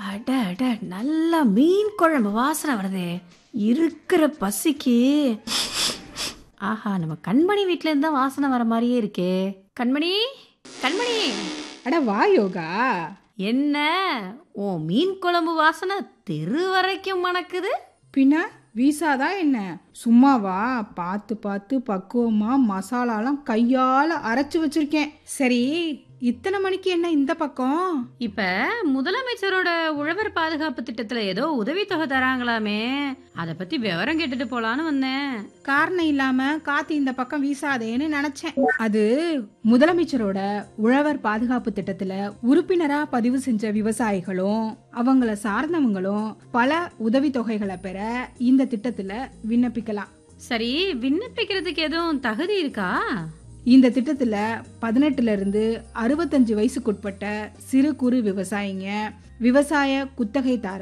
அட அட நல்லா மீன் குழம்பு வாசனை வருதே இருக்கிற பசிக்கு ஆஹா நம்ம கண்மணி வீட்ல இருந்தா வாசனை வர மாதிரியே இருக்கே கண்மணி கண்மணி அட வா யோகா என்ன ஓ மீன் குழம்பு வாசனை தெரு வரைக்கும் மணக்குது பின்ன வீசாதா என்ன சும்மாவா பார்த்து பார்த்து பக்குவமா மசாலாலாம் கையால அரைச்சு வச்சிருக்கேன் சரி இத்தனை மணிக்கு என்ன இந்த பக்கம் இப்ப முதலமைச்சரோட உழவர் பாதுகாப்பு திட்டத்துல ஏதோ உதவித்தொகை தராங்களாமே அத பத்தி விவரம் கேட்டுட்டு போலான்னு வந்தேன் காரணம் இல்லாம காத்து இந்த பக்கம் வீசாதேன்னு நினைச்சேன் அது முதலமைச்சரோட உழவர் பாதுகாப்பு திட்டத்துல உறுப்பினரா பதிவு செஞ்ச விவசாயிகளும் அவங்கள சார்ந்தவங்களும் பல உதவித்தொகைகளை பெற இந்த திட்டத்துல விண்ணப்பிக்கலாம் சரி விண்ணப்பிக்கிறதுக்கு எதுவும் தகுதி இருக்கா இந்த திட்டத்துல பதினெட்டுல இருந்து அறுபத்தஞ்சு வயசுக்குட்பட்ட சிறு குறு விவசாயிங்க விவசாய குத்தகைதாரர்